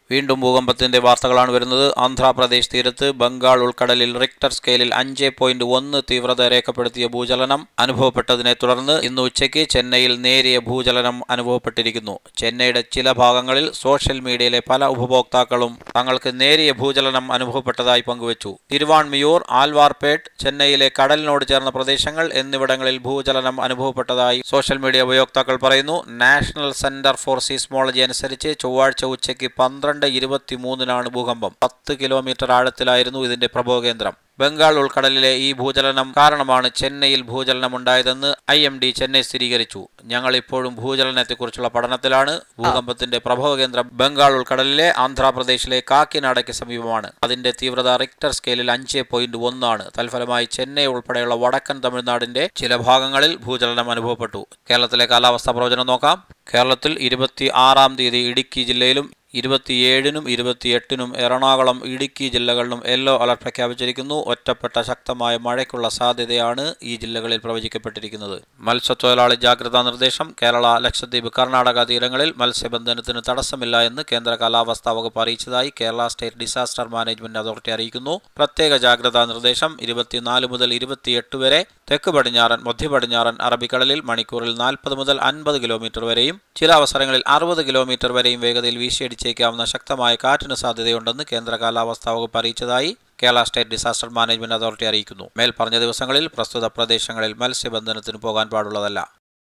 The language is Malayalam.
വീണ്ടും ഭൂകമ്പത്തിന്റെ വാർത്തകളാണ് വരുന്നത് ആന്ധ്രാപ്രദേശ് തീരത്ത് ബംഗാൾ ഉൾക്കടലിൽ റിക്ടർ സ്കെയിലിൽ അഞ്ച് പോയിന്റ് ഒന്ന് തീവ്രത രേഖപ്പെടുത്തിയ ഭൂചലനം അനുഭവപ്പെട്ടതിനെ തുടർന്ന് ഇന്ന് ഉച്ചയ്ക്ക് ചെന്നൈയിൽ നേരിയ ഭൂചലനം അനുഭവപ്പെട്ടിരിക്കുന്നു ചെന്നൈയുടെ ചില ഭാഗങ്ങളിൽ സോഷ്യൽ മീഡിയയിലെ പല ഉപഭോക്താക്കളും തങ്ങൾക്ക് നേരിയ ഭൂചലനം അനുഭവപ്പെട്ടതായി പങ്കുവച്ചു തിരുവാൺമിയൂർ ആൽവാർപേട്ട് ചെന്നൈയിലെ കടലിനോട് ചേർന്ന പ്രദേശങ്ങൾ എന്നിവിടങ്ങളിൽ ഭൂചലനം അനുഭവപ്പെട്ടതായി സോഷ്യൽ മീഡിയ ഉപയോക്താക്കൾ പറയുന്നു നാഷണൽ സെന്റർ ഫോർ സീസ്മോളജി അനുസരിച്ച് ചൊവ്വാഴ്ച ഉച്ചയ്ക്ക് പന്ത്രണ്ട് ഇരുപത്തിമൂന്നിനാണ് ഭൂകമ്പം പത്ത് കിലോമീറ്റർ ആഴത്തിലായിരുന്നു ഇതിന്റെ പ്രഭവകേന്ദ്രം ബംഗാൾ ഉൾക്കടലിലെ ഈ ഭൂചലനം കാരണമാണ് ചെന്നൈയിൽ ഭൂചലനമുണ്ടായതെന്ന് ഐ എം ഡി ചെന്നൈ സ്ഥിരീകരിച്ചു ഞങ്ങൾ ഇപ്പോഴും ഭൂചലനത്തെക്കുറിച്ചുള്ള പഠനത്തിലാണ് ഭൂകമ്പത്തിന്റെ പ്രഭവകേന്ദ്രം ബംഗാൾ ഉൾക്കടലിലെ ആന്ധ്രാപ്രദേശിലെ കാക്കിനാടയ്ക്ക് സമീപമാണ് അതിന്റെ തീവ്രത റിക്ടർ സ്കെയിലിൽ അഞ്ച് പോയിന്റ് ഒന്നാണ് തൽഫലമായി ചെന്നൈ ഉൾപ്പെടെയുള്ള വടക്കൻ തമിഴ്നാടിന്റെ ചില ഭാഗങ്ങളിൽ ഭൂചലനം അനുഭവപ്പെട്ടു കേരളത്തിലെ കാലാവസ്ഥാ പ്രവചനം നോക്കാം കേരളത്തിൽ ഇരുപത്തി ആറാം തീയതി ഇടുക്കി ജില്ലയിലും ഇരുപത്തിയേഴിനും ഇരുപത്തിയെട്ടിനും എറണാകുളം ഇടുക്കി ജില്ലകളിലും യെല്ലോ അലർട്ട് പ്രഖ്യാപിച്ചിരിക്കുന്നു ഒറ്റപ്പെട്ട ശക്തമായ മഴയ്ക്കുള്ള സാധ്യതയാണ് ഈ ജില്ലകളിൽ പ്രവചിക്കപ്പെട്ടിരിക്കുന്നത് മത്സ്യത്തൊഴിലാളി ജാഗ്രതാ നിർദ്ദേശം കേരള ലക്ഷദ്വീപ് കർണാടക തീരങ്ങളിൽ മത്സ്യബന്ധനത്തിന് തടസ്സമില്ല എന്ന് കേന്ദ്ര കാലാവസ്ഥാ വകുപ്പ് അറിയിച്ചതായി Kerala state disaster management authority അറിയിക്കുന്നു പ്രത്യേക ജാഗ്രതാ നിർദ്ദേശം ഇരുപത്തിനാല് മുതൽ ഇരുപത്തിയെട്ട് വരെ തെക്ക് പടിഞ്ഞാറൻ മധ്യ പടിഞ്ഞാറൻ അറബിക്കടലിൽ മണിക്കൂറിൽ നാൽപ്പത് മുതൽ അൻപത് കിലോമീറ്റർ വരെയും ചില അവസരങ്ങളിൽ അറുപത് കിലോമീറ്റർ വരെയും വേഗതയിൽ വീശിയടിച്ചേക്കാവുന്ന ശക്തമായ കാറ്റിന് സാധ്യതയുണ്ടെന്ന് കേന്ദ്ര കാലാവസ്ഥാ വകുപ്പ് അറിയിച്ചതായി Kerala state disaster management authority അറിയിക്കുന്നു മേൽപ്പറഞ്ഞ ദിവസങ്ങളിൽ പ്രസ്തുത പ്രദേശങ്ങളിൽ മത്സ്യബന്ധനത്തിന് പോകാൻ പാടുള്ളതല്ല